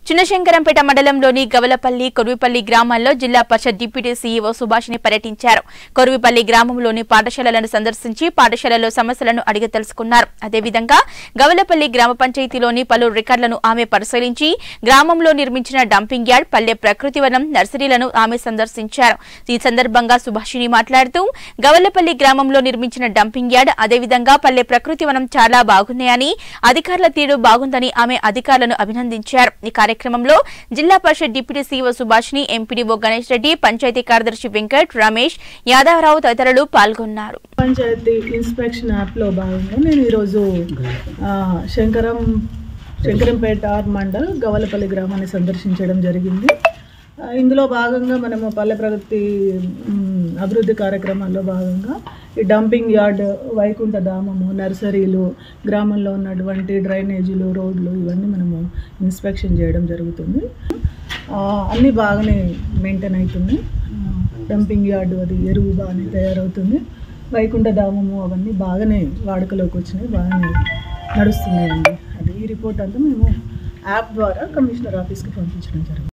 చిన్నశంకరంపేట మండలంలోని గవలపల్లి కొరువిపల్లి గ్రామాల్లో జిల్లా పరిషత్ డిప్యూటీ సీఈఓ సుభాషిణి పర్యటించారు కొరువిపల్లి గ్రామంలోని పాఠశాలలను సందర్శించి పాఠశాలలో సమస్యలను అడిగి తెలుసుకున్నారు అదేవిధంగా గవలపల్లి గ్రామ పంచాయతీలోని పలు రికార్డులను ఆమె పరిశీలించి గ్రామంలో నిర్మించిన డంపింగ్ యార్డ్ పల్లె ప్రకృతి వనం నర్సరీలను ఆమె సందర్శించారు ఈ సందర్భంగా సుభాషిణి మాట్లాడుతూ గవలపల్లి గ్రామంలో నిర్మించిన డంపింగ్ యార్డ్ అదేవిధంగా పల్లె ప్రకృతి వనం చాలా బాగున్నాయని అధికారుల తీరు బాగుందని ఆమె అధికారులను అభినందించారు ఈ కార్యక్రమంలో జిల్లా పరిషత్ డిప్యూటీ సీఓ సుభాష్ని ఎంపీడీఓ గణేష్ రెడ్డి పంచాయతీ కార్యదర్శి వెంకట్ రమేష్ యాదవరావు తదితరులు పాల్గొన్నారు పంచాయతీ ఇన్స్పెక్షన్ యాప్లో భాగంగా నేను ఈరోజు ఆ, శంకరం శంకరంపేట ఆర్ మండల్ గవలపల్లి గ్రామాన్ని సందర్శించడం జరిగింది ఆ, ఇందులో భాగంగా మనము పల్లె ప్రగతి మ్, అభివృద్ధి కార్యక్రమాల్లో భాగంగా ఈ డంపింగ్ యార్డ్ వైకుంఠ ధామము నర్సరీలు గ్రామంలో ఉన్నటువంటి డ్రైనేజీలు రోడ్లు ఇవన్నీ మనము ఇన్స్పెక్షన్ చేయడం జరుగుతుంది ఆ, అన్నీ బాగానే మెయింటైన్ అవుతుంది డంపింగ్ యార్డు అది ఎరువు బాగానే తయారవుతుంది వైకుంఠ ధామము అవన్నీ బాగానే వాడుకలోకి వచ్చినాయి బాగానే నడుస్తున్నాయండి అది ఈ రిపోర్ట్ అంతా మేము యాప్ ద్వారా కమిషనర్ ఆఫీస్కి పంపించడం జరిగింది